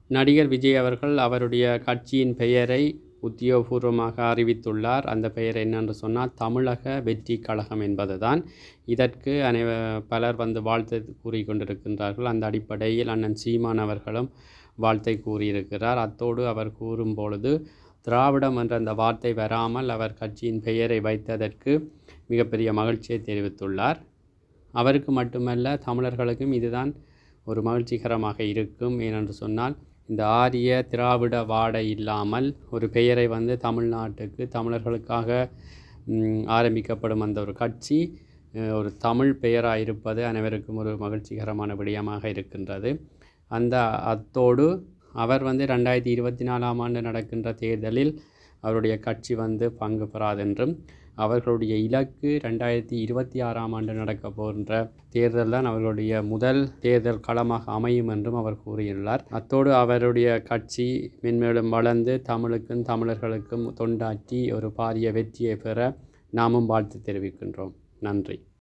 நடிகர் விஜய் அவர்கள் அவருடைய கட்சியின் பெயரை உத்தியோகபூர்வமாக அறிவித்துள்ளார் அந்த பெயர் என்னென்று சொன்னால் தமிழக வெற்றி கழகம் என்பதுதான் இதற்கு அனை பலர் வந்து வாழ்த்து கூறிக்கொண்டிருக்கின்றார்கள் அந்த அடிப்படையில் அண்ணன் சீமான் அவர்களும் வாழ்த்தை கூறியிருக்கிறார் அத்தோடு அவர் கூறும் பொழுது திராவிடம் என்ற அந்த வார்த்தை வராமல் அவர் கட்சியின் பெயரை வைத்ததற்கு மிகப்பெரிய மகிழ்ச்சியை தெரிவித்துள்ளார் அவருக்கு மட்டுமல்ல தமிழர்களுக்கும் இதுதான் ஒரு மகிழ்ச்சிகரமாக இருக்கும் ஏனென்று சொன்னால் இந்த ஆரிய திராவிட வாடை இல்லாமல் ஒரு பெயரை வந்து தமிழ்நாட்டுக்கு தமிழர்களுக்காக ம், ஆரம்பிக்கப்படும் அந்த ஒரு கட்சி அஹ், ஒரு தமிழ் பெயராக இருப்பது அனைவருக்கும் ஒரு மகிழ்ச்சிகரமான விடயமாக இருக்கின்றது அந்த அத்தோடு அவர் வந்து ரெண்டாயிரத்தி இருபத்தி நாலாம் ஆண்டு நடக்கின்ற தேர்தலில் அவருடைய கட்சி வந்து பங்கு பெறாதென்றும் அவர்களுடைய இலக்கு ரெண்டாயிரத்தி இருபத்தி ஆறாம் ஆண்டு நடக்க போகின்ற தேர்தல் தான் அவர்களுடைய முதல் தேர்தல் களமாக அமையும் என்றும் அவர் கூறியுள்ளார் அத்தோடு அவருடைய கட்சி மென்மேலும் வளர்ந்து தமிழுக்கும் தமிழர்களுக்கும் தொண்டாற்றி ஒரு பாரிய வெற்றியை பெற நாமும் வாழ்த்து தெரிவிக்கின்றோம் நன்றி